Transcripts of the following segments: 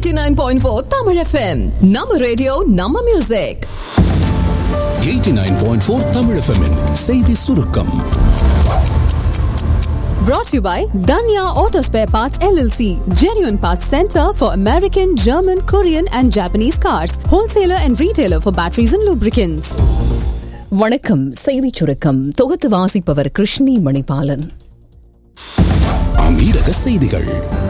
89.4 Tamil FM. நம்ம radio நம்ம music 89.4 Tamil FM -இன் செய்தி சுருக்கம் brought to you by Danya Auto Spare Parts LLC, genuine parts center for American, German, Korean and Japanese cars, wholesaler and retailer for batteries and lubricants. வணக்கம் செய்திச் சுருக்கம் தொகுத்து வாசிப்பவர் கிருஷ்ணி மணிபாலன் அமீரக செய்திகள்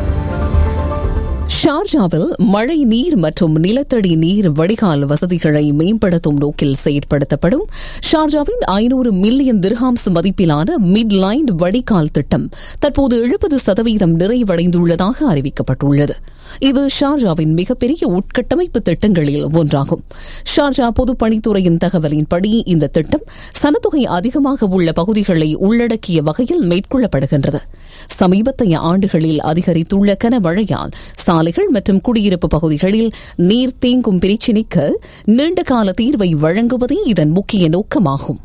ஷார்ஜாவில் மழை நீர் மற்றும் நிலத்தடி நீர் வடிகால் வசதிகளை மேம்படுத்தும் நோக்கில் செயற்படுத்தப்படும் ஷார்ஜாவின் ஐநூறு மில்லியன் திர்ஹாம்ஸ் மதிப்பிலான மிட் லைன் வடிகால் திட்டம் தற்போது எழுபது சதவீதம் நிறைவடைந்துள்ளதாக அறிவிக்கப்பட்டுள்ளது இது ஷார்ஜாவின் மிகப்பெரிய உட்கட்டமைப்பு திட்டங்களில் ஒன்றாகும் ஷார்ஜா பொதுப்பணித்துறையின் தகவலின்படி இந்த திட்டம் சனத்தொகை அதிகமாக உள்ள பகுதிகளை உள்ளடக்கிய வகையில் மேற்கொள்ளப்படுகின்றது சமீபத்தைய ஆண்டுகளில் அதிகரித்துள்ள கனமழையால் சாலைகள் மற்றும் குடியிருப்பு பகுதிகளில் நீர் தேங்கும் பிரச்சினைக்கு நீண்டகால தீர்வை வழங்குவதே இதன் முக்கிய நோக்கமாகும்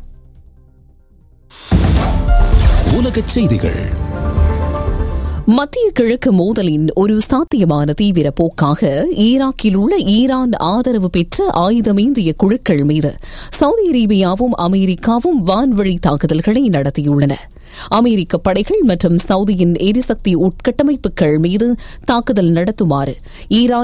உலகச் செய்திகள் மத்திய கிழக்கு மோதலின் ஒரு சாத்தியமான தீவிர போக்காக ஈராக்கில் உள்ள ஈரான் ஆதரவு பெற்ற ஆயுதமேந்திய குழுக்கள் மீது சவுதி அரேபியாவும் அமெரிக்காவும் வான்வழி தாக்குதல்களை நடத்தியுள்ளன அமெரிக்க படைகள் மற்றும் சவுதியின் எரிசக்தி உட்கட்டமைப்புகள் மீது தாக்குதல் நடத்துமாறு ஈரான்